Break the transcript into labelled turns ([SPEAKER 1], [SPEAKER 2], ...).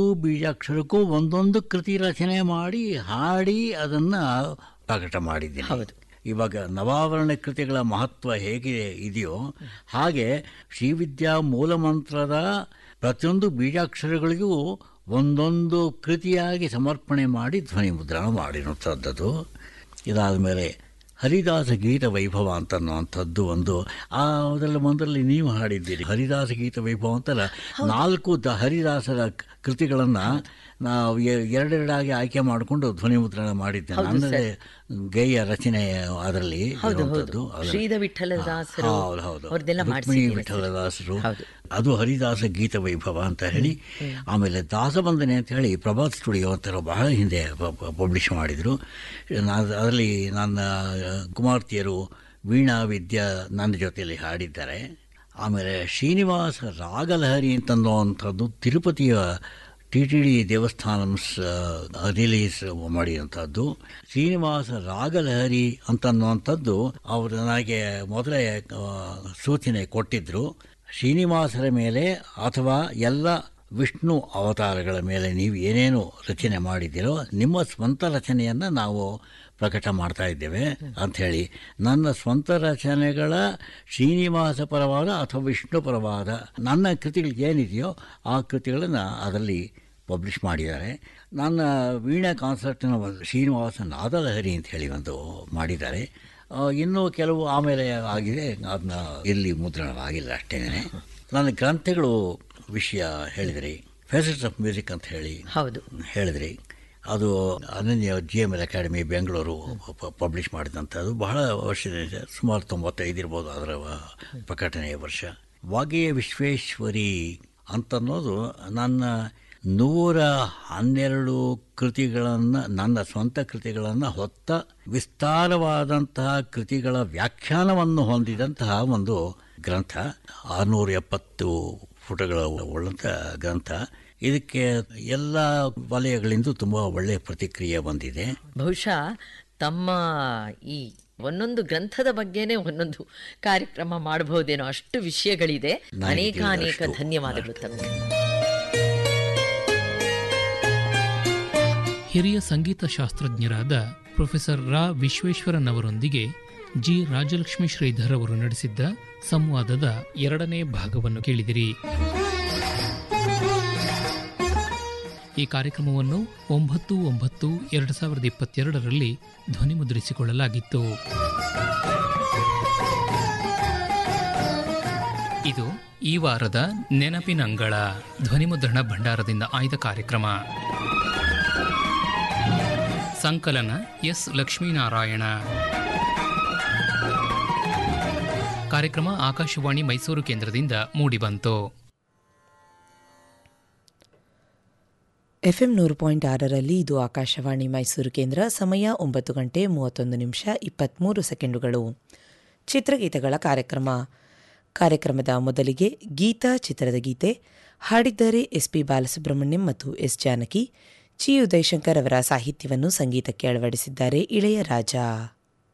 [SPEAKER 1] ಬೀಜಾಕ್ಷರಕ್ಕೂ ಒಂದೊಂದು ಕೃತಿ ರಚನೆ ಮಾಡಿ ಹಾಡಿ ಅದನ್ನ ಪ್ರಕಟ ಮಾಡಿದ್ದೀನಿ
[SPEAKER 2] ಹೌದು.
[SPEAKER 1] ಇವಾಗ ನವಾವರಣ ಕೃತಿಗಳ ಮಹತ್ವ ಹೇಗೆ ಇದೆಯೋ ಹಾಗೆ ಶ್ರೀವಿದ್ಯಾ ಮೂಲಮಂತ್ರದ ಪ್ರತಿಯೊಂದು ಬೀಜಾಕ್ಷರಗಳಿಗೂ ಒಂದೊಂದು ಕೃತಿಯಾಗಿ ಸಮರ್ಪಣೆ ಮಾಡಿ ಧ್ವನಿ ಮುದ್ರಣ ಮಾಡಿರುವಂಥದ್ದು ಇದಾದ ಮೇಲೆ ಹರಿದಾಸ ಗೀತ ವೈಭವ ಅಂತ ಅನ್ನುವಂಥದ್ದು ಒಂದು ಆ ಅದರಲ್ಲಿ ಒಂದರಲ್ಲಿ ನೀವು ಹಾಡಿದ್ದೀರಿ ಹರಿದಾಸ ಗೀತ ವೈಭವ ಅಂತಲ್ಲ ನಾಲ್ಕು ದ ಹರಿದಾಸರ ಕ- ಕೃತಿಗಳನ್ನು ನಾವು ಎ- ಎರಡೆರಡಾಗಿ ಆಯ್ಕೆ ಮಾಡಿಕೊಂಡು ಧ್ವನಿ ಮುದ್ರಣ ಮಾಡಿದ್ದೆ ನನ್ನದೇ ಗೇಯ ರಚನೆ ಅದರಲ್ಲಿ
[SPEAKER 2] ಹೌದು ಹೌದು
[SPEAKER 1] ಇರುವಂಥದ್ದು. ಅದರಲ್ಲಿ-
[SPEAKER 2] ಶ್ರೀಧ ವಿಠಲದಾಸರು
[SPEAKER 1] ಹೌದು, ಹೌದು.
[SPEAKER 2] ಅವ್ರದ್ದೆಲ್ಲ
[SPEAKER 1] ರುಕ್ಮಿಣಿ
[SPEAKER 2] ಮಾಡಿಸಿದ್ದೀರಿ
[SPEAKER 1] ವಿಠಲದಾಸರು
[SPEAKER 2] ಹೌದು.
[SPEAKER 1] ಅದು ಹರಿದಾಸ ಗೀತ ವೈಭವ ಅಂತ ಹೇಳಿ ಆಮೇಲೆ ದಾಸಬಂಧನೆ ಅಂತ ಹೇಳಿ ಪ್ರಭಾತ್ ಸ್ಟುಡಿಯೋ ಅಂತ ಬಹಳ ಹಿಂದೆ ಪಬ್ಲಿಷ್ ಮಾಡಿದರು ನಾನು ಅದರಲ್ಲಿ ನನ್ನ ಕುಮಾರ್ತಿಯರು ವೀಣಾ ವಿದ್ಯಾ ನನ್ನ ಜೊತೆಯಲ್ಲಿ ಹಾಡಿದ್ದಾರೆ ಆಮೇಲೆ ಶ್ರೀನಿವಾಸ ರಾಗಲಹರಿ ಅಂತನ್ನುವಂಥದ್ದು ತಿರುಪತಿಯ ಟಿ ಟಿ ಡಿ ದೇವಸ್ಥಾನ ರಿಲೀಸ್ ಮಾಡಿದಂಥದ್ದು ಶ್ರೀನಿವಾಸ ರಾಗಲಹರಿ ಅಂತನ್ನುವಂಥದ್ದು ಅವರು ನನಗೆ ಮೊದಲೇ ಆ, ಸೂಚನೆ ಕೊಟ್ಟಿದ್ದರು ಶ್ರೀನಿವಾಸರ ಮೇಲೆ ಅಥವಾ ಎಲ್ಲ ವಿಷ್ಣು ಅವತಾರಗಳ ಮೇಲೆ ನೀವು ಏನೇನು ರಚನೆ ಮಾಡಿದ್ದೀರೋ ನಿಮ್ಮ ಸ್ವಂತ ರಚನೆಯನ್ನು ನಾವು ಪ್ರಕಟ ಮಾಡ್ತಾ ಇದ್ದೇವೆ ಅಂಥೇಳಿ ನನ್ನ ಸ್ವಂತ ರಚನೆಗಳ ಶ್ರೀನಿವಾಸ ಪರವಾದ ಅಥವಾ ವಿಷ್ಣು ಪರವಾದ ನನ್ನ ಕೃತಿಗಳು ಏನಿದೆಯೋ ಆ ಕೃತಿಗಳನ್ನು ಅದರಲ್ಲಿ ಪಬ್ಲಿಷ್ ಮಾಡಿದ್ದಾರೆ ನನ್ನ ವೀಣಾ ಕಾನ್ಸರ್ಟ್ನ ಒಂದು ಶ್ರೀನಿವಾಸ ನಾದಲಹರಿ ಅಂತ ಹೇಳಿ ಒಂದು ಮಾಡಿದ್ದಾರೆ ಆ, ಇನ್ನೂ ಕೆಲವು ಆಮೇಲೆ ಆಗಿದೆ ಅದನ್ನ ಇಲ್ಲಿ ಮುದ್ರಣವಾಗಿಲ್ಲ ಅಷ್ಟೇನೆ ನನ್ನ ಗ್ರಂಥಗಳು ವಿಷಯ ಹೇಳಿದ್ರಿ ಫೇಸಸ್ ಆಫ್ ಮ್ಯೂಸಿಕ್ ಅಂತ ಹೇಳಿ
[SPEAKER 2] ಹೌದು
[SPEAKER 1] ಹೇಳಿದ್ರಿ ಅದು Ananya G M L academy Bengaluru ಪ- ಪಬ್ಲಿಷ್ ಮಾಡಿದಂಥದ್ದು ಬಹಳ ವರ್ಷದಿಂದ ಸುಮಾರು ತೊಂಬತ್ತೈದು ಇರ್ಬೋದು ಅದರ ವ- ಪ್ರಕಟಣೆಯ ವರ್ಷ ವಾಗೆಯ ವಿಶ್ವೇಶ್ವರಿ ಅಂತನ್ನೋದು ನನ್ನ ನೂರ ಹನ್ನೆರಡು ಕೃತಿಗಳನ್ನು ನನ್ನ ಸ್ವಂತ ಕೃತಿಗಳನ್ನು ಹೊತ್ತ ವಿಸ್ತಾರವಾದಂತಹ ಕೃತಿಗಳ ವ್ಯಾಖ್ಯಾನವನ್ನು ಹೊಂದಿದಂತಹ ಒಂದು ಗ್ರಂಥ ಆರುನೂರ ಎಪ್ಪತ್ತು ಪುಟಗಳ ಉಳ್ಳಂಥ ಗ್ರಂಥ ಇದಕ್ಕೆ ಎಲ್ಲ ವಲಯಗಳಿಂದ ತುಂಬ ಒಳ್ಳೆಯ ಪ್ರತಿಕ್ರಿಯೆ ಬಂದಿದೆ
[SPEAKER 2] ಬಹುಶಃ ತಮ್ಮ ಈ ಒಂದೊಂದು ಗ್ರಂಥದ ಬಗ್ಗೆನೇ ಒಂದೊಂದು ಕಾರ್ಯಕ್ರಮ ಮಾಡಬಹುದೇನೋ ಅಷ್ಟು ವಿಷಯಗಳಿದೆ
[SPEAKER 1] ನನಗೆ
[SPEAKER 2] ಅನೇಕ ಅನೇಕ
[SPEAKER 1] ತಿಳಿದಷ್ಟು.
[SPEAKER 2] ಧನ್ಯವಾದಗಳು ತಮಗೆ
[SPEAKER 3] ಹಿರಿಯ ಸಂಗೀತ ಶಾಸ್ತ್ರಜ್ಞರಾದ ಪ್ರೊಫೆಸರ್ ರಾ ವಿಶ್ವೇಶ್ವರನ್ ಅವರೊಂದಿಗೆ ಜಿ ರಾಜಲಕ್ಷ್ಮಿ ಶ್ರೀಧರ್ ಅವರು ನಡೆಸಿದ್ದ ಸಂವಾದದ ಎರಡನೇ ಭಾಗವನ್ನು ಕೇಳಿದಿರಿ ಈ ಕಾರ್ಯಕ್ರಮವನ್ನು ಒಂಬತ್ತು ಒಂಬತ್ತು ಎರಡು ಸಾವಿರದ ಇಪ್ಪತ್ತೆರಡರಲ್ಲಿ ಧ್ವನಿಮುದ್ರಿಸಿಕೊಳ್ಳಲಾಗಿತ್ತು ಇದು ಈ ವಾರದ ನೆನಪಿನಂಗಳ ಧ್ವನಿಮುದ್ರಣ ಭಂಡಾರದಿಂದ ಆಯ್ದ ಕಾರ್ಯಕ್ರಮ ಸಂಕಲನ ಎಸ್ ಲಕ್ಷ್ಮೀನಾರಾಯಣ ಕಾರ್ಯಕ್ರಮ ಆಕಾಶವಾಣಿ ಮೈಸೂರು ಕೇಂದ್ರದಿಂದ ಮೂಡಿಬಂತು
[SPEAKER 4] ಎಫ್ಎಂ ನೂರು ಪಾಯಿಂಟ್ ಆರರಲ್ಲಿ ಇದು ಆಕಾಶವಾಣಿ ಮೈಸೂರು ಕೇಂದ್ರ ಸಮಯ ಒಂಬತ್ತು ಗಂಟೆ ಮೂವತ್ತೊಂದು ನಿಮಿಷ ಇಪ್ಪತ್ತ್ಮೂರು ಸೆಕೆಂಡುಗಳು ಚಿತ್ರಗೀತೆಗಳ ಕಾರ್ಯಕ್ರಮ ಕಾರ್ಯಕ್ರಮದ ಮೊದಲಿಗೆ ಗೀತಾ ಚಿತ್ರದ ಗೀತೆ ಹಾಡಿದ್ದಾರೆ ಎಸ್ ಪಿ ಬಾಲಸುಬ್ರಹ್ಮಣ್ಯಂ ಮತ್ತು ಎಸ್ ಜಾನಕಿ ಚಿ ಉದಯಶಂಕರ್ ಅವರ ಸಾಹಿತ್ಯವನ್ನು ಸಂಗೀತಕ್ಕೆ ಅಳವಡಿಸಿದ್ದಾರೆ ಇಳೆಯ ರಾಜ